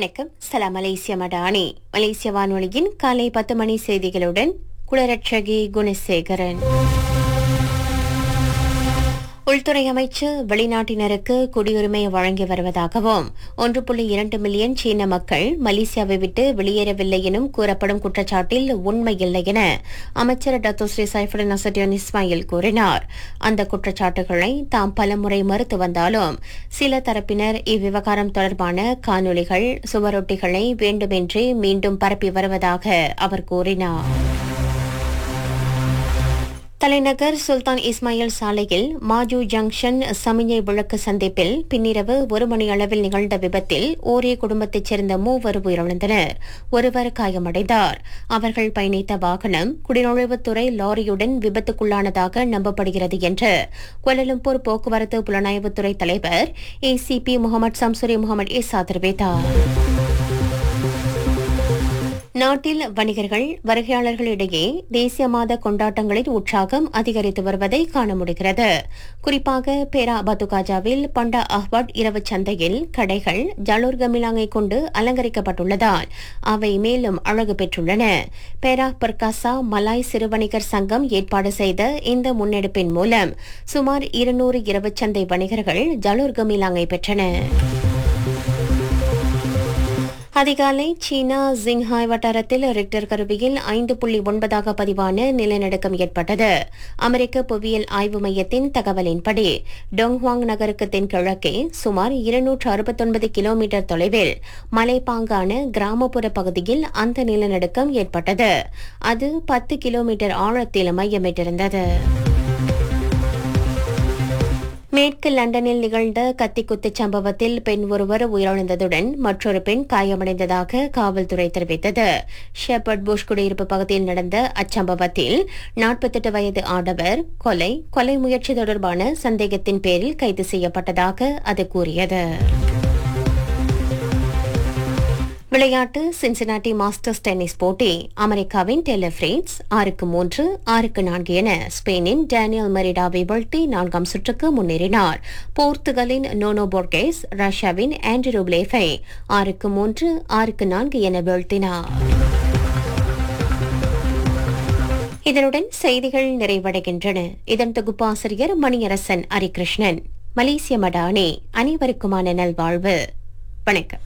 வணக்கம் சலாம் மலேசிய மடானி மலேசிய வானொலியின் காலை பத்து மணி செய்திகளுடன் குளரட்சகி குணசேகரன் உள்துறை அமைச்சர் வெளிநாட்டினருக்கு குடியுரிமை வழங்கி வருவதாகவும் ஒன்று புள்ளி இரண்டு மில்லியன் சீன மக்கள் மலேசியாவை விட்டு வெளியேறவில்லை எனும் கூறப்படும் குற்றச்சாட்டில் உண்மையில்லை என அமைச்சர் டத்தோ ஸ்ரீ சைஃபுடன் அசடியோன் இஸ்மாயில் கூறினார் அந்த குற்றச்சாட்டுகளை தாம் பலமுறை மறுத்து வந்தாலும் சில தரப்பினர் இவ்விவகாரம் தொடர்பான காணொலிகள் சுவரொட்டிகளை வேண்டுமென்றே மீண்டும் பரப்பி வருவதாக அவர் கூறினார் தலைநகர் சுல்தான் இஸ்மாயில் சாலையில் மாஜு ஜங்ஷன் சமிஞ்சை விளக்கு சந்திப்பில் பின்னிரவு ஒரு மணி அளவில் நிகழ்ந்த விபத்தில் ஒரே குடும்பத்தைச் சேர்ந்த மூவர் உயிரிழந்தனர் ஒருவர் காயமடைந்தார் அவர்கள் பயணித்த வாகனம் குடிநுழைவுத்துறை லாரியுடன் விபத்துக்குள்ளானதாக நம்பப்படுகிறது என்று கோலலம்பூர் போக்குவரத்து புலனாய்வுத்துறை தலைவர் ACP Mohamed Samsuri Mohamed Isa தெரிவித்தார் நாட்டில் வணிகர்கள் வருகையாளர்களிடையே தேசிய மாத கொண்டாட்டங்களின் உற்சாகம் அதிகரித்து வருவதை காண முடிகிறது குறிப்பாக பேரா பத்துகாஜாவில் பண்டா அஹ்வாட் இரவு சந்தையில் கடைகள் ஜலூர் கமிலாங்கை கொண்டு அலங்கரிக்கப்பட்டுள்ளதால் அவை மேலும் அழகு பெற்றுள்ளன பேரா பர்காசா மலாய் சிறுவணிகர் சங்கம் ஏற்பாடு செய்த இந்த முன்னெடுப்பின் மூலம் சுமார் இருநூறு இரவு சந்தை வணிகர்கள் ஜலூர் கமிலாங்கை பெற்றனர் அதிகாலை சீனா ஜிங்ஹாய் வட்டாரத்தில் ரிக்டர் கருவியில் ஐந்து புள்ளி ஒன்பதாக பதிவான நிலநடுக்கம் ஏற்பட்டது அமெரிக்க புவியியல் ஆய்வு மையத்தின் தகவலின்படி டொங்ஹுவாங் நகருக்கு தென்கிழக்கே சுமார் இருநூற்று அறுபத்தொன்பது கிலோமீட்டர் தொலைவில் மலைப்பாங்கான கிராமப்புற பகுதியில் அந்த நிலநடுக்கம் ஏற்பட்டது அது பத்து கிலோமீட்டர் ஆழத்தில் மையமிட்டிருந்தது மேற்கு லண்டனில் நிகழ்ந்த கத்திக்குத்துச் சம்பவத்தில் பெண் ஒருவர் உயிரிழந்ததுடன் மற்றொரு பெண் காயமடைந்ததாக காவல்துறை தெரிவித்தது ஷெப்பர்ட் புஷ் குடியிருப்பு பகுதியில் நடந்த அச்சம்பவத்தில் நாற்பத்தெட்டு வயது ஆடவர் கொலை கொலை முயற்சி தொடர்பான சந்தேகத்தின் பேரில் கைது செய்யப்பட்டதாக அது கூறியது விளையாட்டு சின்சினாட்டி மாஸ்டர்ஸ் டென்னிஸ் போட்டி அமெரிக்காவின் டெலஃபிரேட்ஸ் ஆறுக்கு மூன்று ஆறுக்கு நான்கு என ஸ்பெயினின் டேனியல் மெரிடாவை வீழ்த்தி நான்காம் சுற்றுக்கு முன்னேறினார் போர்த்துகலின் நோனோ போர்கேஸ் ரஷ்யாவின் ஆண்ட்ரூ பிளேஃபை ஆறுக்கு மூன்று ஆறுக்கு நான்கு என வீழ்த்தினார் இதனுடன் செய்திகள் நிறைவடைகின்றன இதன் தொகுப்பாசிரியர் மணியரசன் ஹரிகிருஷ்ணன் மலேசிய மடானி அனைவருக்குமான நல்வாழ்வு வணக்கம்